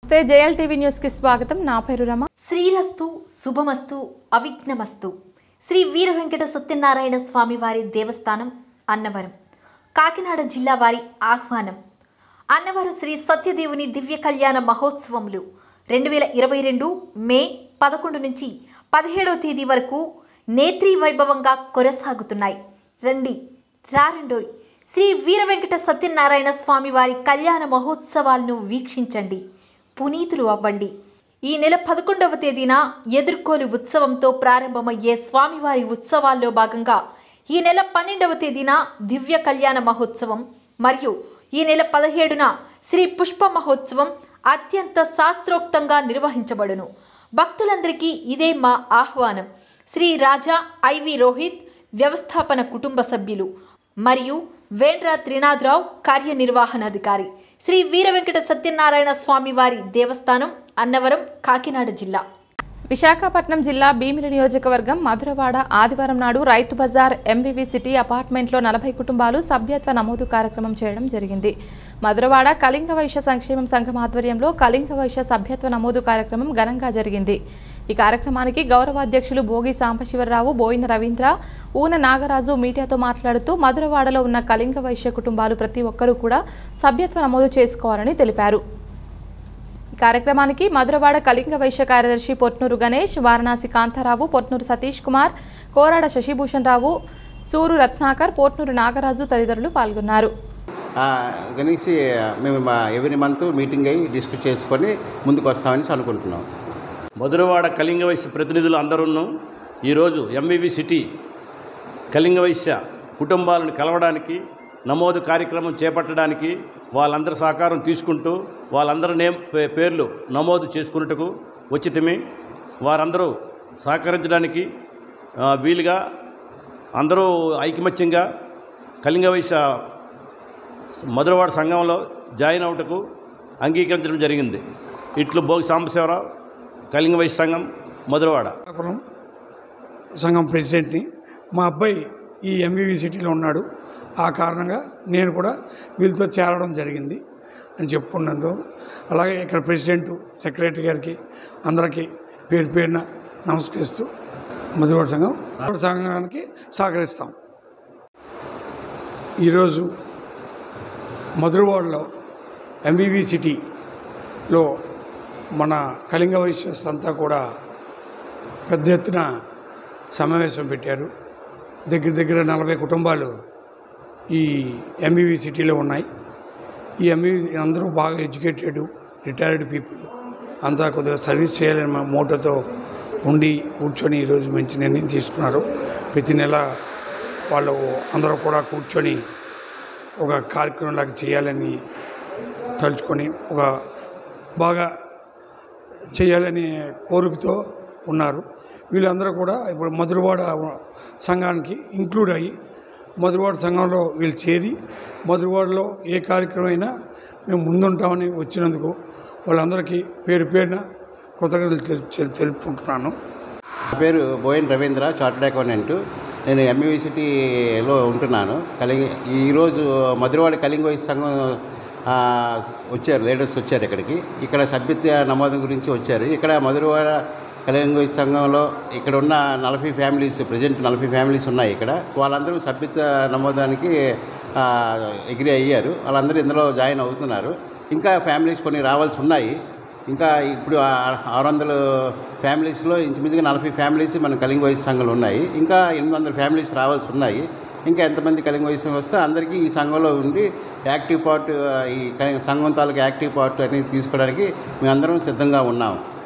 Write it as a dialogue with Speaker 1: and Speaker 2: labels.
Speaker 1: నమస్తే JL TV news కి స్వాగతం నా పేరు రమ
Speaker 2: శ్రీరస్తు శుభమస్తు అవిఘ్నమస్తు శ్రీ వీర వెంకట సత్యనారాయణ స్వామి వారి దేవస్థానం అన్నవరం కాకినాడ జిల్లా వారి ఆహ్వానం అన్నవరం శ్రీ సత్యదేవుని దివ్య కళ్యాణ మహోత్సవములు రెండు వేల ఇరవై రెండు మే పదకొండు నుంచి పదిహేడవ తేదీ వరకు నేత్రీ వైభవంగా కొనసాగుతున్నాయి రండి రారండోయ్ శ్రీ వీర వెంకట సత్యనారాయణ స్వామి వారి కళ్యాణ మహోత్సవాలను వీక్షించండి పునీతులు అవ్వండి ఈ నెల పదకొండవ తేదీన ఎదుర్కోలు ఉత్సవంతో ప్రారంభమయ్యే స్వామివారి ఉత్సవాల్లో భాగంగా ఈ నెల పన్నెండవ తేదీన దివ్య కళ్యాణ మహోత్సవం మరియు ఈ నెల పదిహేడున శ్రీ పుష్ప మహోత్సవం అత్యంత శాస్త్రోక్తంగా నిర్వహించబడును భక్తులందరికీ ఇదే మా ఆహ్వానం శ్రీ రాజా ఐవి రోహిత్ వ్యవస్థాపన కుటుంబ సభ్యులు మరియు వేండ్ర త్రినాథరావు కార్యనిర్వహణాధికారి శ్రీ వీర వెంకట సత్యనారాయణ స్వామి వారి దేవస్థానం అన్నవరం కాకినాడ జిల్లా
Speaker 1: విశాఖపట్నం జిల్లా భీమిలి నియోజకవర్గం మధురవాడ ఆదివారం నాడు రైతు బజార్ ఎంవివి సిటీ అపార్ట్మెంట్లో నలభై కుటుంబాలు సభ్యత్వ నమోదు కార్యక్రమం చేయడం జరిగింది మధురవాడ కళింగ వైశ్య సంక్షేమం సంఘం ఆధ్వర్యంలో కళింగ వైశ్య సభ్యత్వ నమోదు కార్యక్రమం ఘనంగా జరిగింది ఈ కార్యక్రమానికి గౌరవాధ్యక్షులు భోగి సాంబశివరావు బోయిన రవీంద్ర ఊన నాగరాజు మీడియాతో మాట్లాడుతూ మధురవాడలో ఉన్న కళింగ వైశ్య కుటుంబాలు ప్రతి ఒక్కరూ కూడా సభ్యత్వ నమోదు చేసుకోవాలని తెలిపారు ఈ కార్యక్రమానికి మధురవాడ కళింగ వైశ్య కార్యదర్శి పొట్నూరు గణేష్ వారణాసి కాంతారావు పొట్నూరు సతీష్ కుమార్ కోరాడ శశిభూషణ్ రావు సూరు రత్నాకర్ పోట్నూరు నాగరాజు తదితరులు పాల్గొన్నారు
Speaker 3: గణేష్ మేము ఎవ్రీ మంత్ మీటింగ్ అయ్యి డిస్కస్ చేసుకొని ముందుకు వస్తామని అనుకుంటున్నాం
Speaker 4: మధురవాడ కళింగ వైశ్య ప్రతినిధులు అందరూ ఈరోజు ఎంవివి సిటీ కళింగ వైశ్య కుటుంబాలను కలవడానికి నమోదు కార్యక్రమం చేపట్టడానికి వాళ్ళందరి సహకారం తీసుకుంటూ వాళ్ళందరి నేమ్ పే- పేర్లు నమోదు చేసుకున్నట్టుకు వచ్చితమి వారందరూ సహకరించడానికి ఆ, వీలుగా అందరూ ఐకమత్యంగా కళింగ వైశ్య మధురవాడ సంఘంలో జాయిన్ అవుటకు అంగీకరించడం జరిగింది ఇట్లు భోగి సాంబశివరావు కళింగ వైశ్య సంఘం మధురవాడ
Speaker 5: శ్రీకాకుళం సంఘం ప్రెసిడెంట్ని మా అబ్బాయి ఈ ఎంవివి సిటీలో ఉన్నాడు ఆ కారణంగా నేను కూడా వీళ్ళతో చేరడం జరిగింది అని చెప్పుకున్నందుకు అలాగే ఇక్కడ ప్రెసిడెంట్ సెక్రటరీ గారికి అందరికీ పేరు పేరున నమస్కరిస్తూ మధువాడ సంఘం మధువాడ సంఘానికి సహకరిస్తాం ఈరోజు మధురవాడలో ఎంవివి సిటీలో మన కళింగ వైశ్యస్ అంతా కూడా పెద్ద ఎత్తున సమావేశం పెట్టారు దగ్గర దగ్గర నలభై కుటుంబాలు ఈ ఎంఈవి సిటీలో ఉన్నాయి ఈ ఎంఈవి అందరూ బాగా ఎడ్యుకేటెడ్ రిటైర్డ్ పీపుల్ అంతా కొద్దిగా సర్వీస్ చేయాలని మా మోటోతో ఉండి కూర్చొని ఈరోజు మంచి నిర్ణయం తీసుకున్నారు ప్రతి నెల వాళ్ళు అందరూ కూడా కూర్చొని ఒక కార్యక్రమం లాగా చేయాలని తలుచుకొని ఒక బాగా చేయాలనే కోరికతో ఉన్నారు వీళ్ళందరూ కూడా ఇప్పుడు మధురవాడ సంఘానికి ఇంక్లూడ్ అయ్యి మధురవాడ సంఘంలో వీళ్ళు చేరి మధురవాడలో ఏ కార్యక్రమం అయినా మేము ముందుంటామని వచ్చినందుకు వాళ్ళందరికీ పేరు పేరున కృతజ్ఞతలు తెలు- తెలు- తెలుపుకుంటున్నాను
Speaker 3: నా పేరు బోయన్ రవీంద్ర చార్టెడ్ అకౌంటెంట్ నేను ఎంఈవి సిటీలో ఉంటున్నాను కలింగ ఈరోజు మధురవాడ కళింగ వయసు సంఘం ఆ, వచ్చారు లీడర్స్ వచ్చారు ఇక్కడికి ఇక్కడ సభ్యత్వ నమోదు గురించి వచ్చారు ఇక్కడ మధురవాడ కళింగ వయసు సంఘంలో ఇక్కడ ఉన్న నలభై ఫ్యామిలీస్ ప్రజెంట్ నలభై ఫ్యామిలీస్ ఉన్నాయి ఇక్కడ వాళ్ళందరూ సభ్యత్వ నమోదానికి ఎగ్రీ అయ్యారు వాళ్ళందరూ ఇందులో జాయిన్ అవుతున్నారు ఇంకా ఫ్యామిలీస్ కొన్ని రావాల్సి ఉన్నాయి ఇంకా ఇప్పుడు ఆ- ఆరు వందల ఫ్యామిలీస్లో ఇంచుమించుగా నలభై ఫ్యామిలీస్ మన కళింగ వయసు సంఘాలు ఉన్నాయి ఇంకా ఎనిమిది వందల ఫ్యామిలీస్ రావాల్సి ఉన్నాయి ఇంకా ఎంతమంది కళింగ వయసు సంఘం వస్తే అందరికీ ఈ సంఘంలో ఉండి యాక్టివ్ పార్ట్ ఈ కళింగ సంఘం తాలూకు యాక్టివ్ పార్ట్ అనేది తీసుకోవడానికి మేమందరం సిద్ధంగా ఉన్నాం